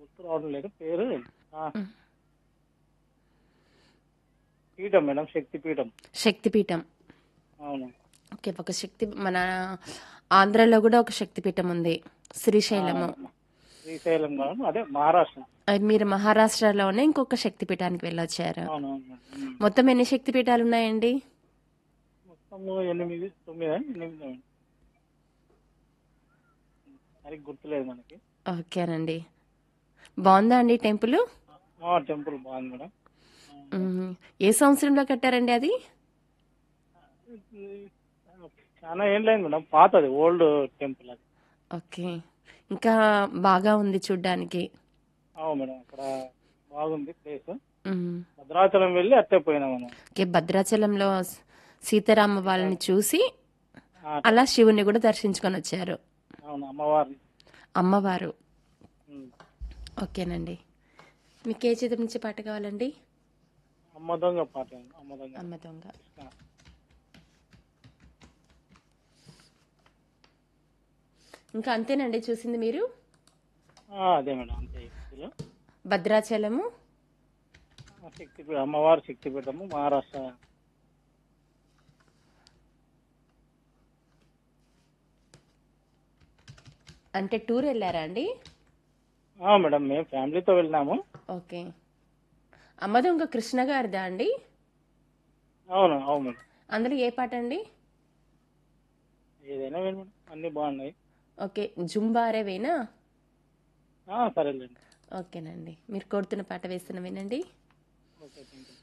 గుర్తు రావడం లేదు పేరు ఆ. పీఠం మేడం శక్తి పీఠం శక్తిపీఠం అవును ఓకే ఒక శక్తి మన ఆంధ్రలో కూడా ఒక శక్తిపీఠం ఉంది శ్రీశైలము శ్రీశైలం కాదు అదే మహారాష్ట్ర అది మీరు మహారాష్ట్రలోనే ఇంకొక శక్తిపీఠానికి వెళ్ళొచ్చారు అవును అవును మేడం. ఉమ్. మొత్తం ఎన్ని శక్తిపీఠాలు ఉన్నాయండి మొత్తం ఎనిమిది తొమ్మిది ఎనిమిది మేడం. సరిగ్గా గుర్తులేదు మనకి ఓకేనండి బాగుందా అండి టెంపుల్ ఆ, టెంపుల్ బాగుంది మేడం మ్మ్. ఏ సంవత్సరంలో కట్టారండి అది చాలా ఏం లేదు మేడం పాతది ఓల్డ్ టెంపుల్ అది ఓకే ఇంకా బాగా ఉంది చూడ్డానికి అవును మేడం అక్కడ బాగుంది ప్లేస్ మ్మ్. భద్రాచలం వెళ్ళి అట్టే పోయినాం మనం ఓకే భద్రాచలంలో సీతారామ వాళ్ళని చూసి ఆ, అలా శివుని కూడా దర్శించుకొని వచ్చారు అవును అమ్మవారిని అమ్మవారు ఉమ్. ఓకేనండి మీకు ఏ చిత్రం నుంచి పాట కావాలండి అమ్మ దొంగ పాట అమ్మ దొంగ అమ్మ దొంగ ఆ. ఇంకా అంతేనండి చూసింది మీరు ఆ, అదే మేడం అంతే ఇందులో. భద్రాచలము ఆ, శక్తి పీ- అమ్మవారి శక్తి పీఠము మహారాష్ట్ర అంటే టూర్ వెళ్ళారా అండి ఆ, మేడం మేము ఫ్యామిలీతో వెళ్ళినాము ఓకే అమ్మ దొంగ కృష్ణ గారిదా అండి అవును అవును మేడం అందులో ఏ పాట అండి ఏదైనా విను మేడం అన్నీ బాగున్నాయి ఓకే జుంబారేవేనా ఆ, సరేలేండి ఓకేనండి మీరు కోరుతున్న పాట వేస్తున్న వినండి ఓకే థ్యాంక్ యూ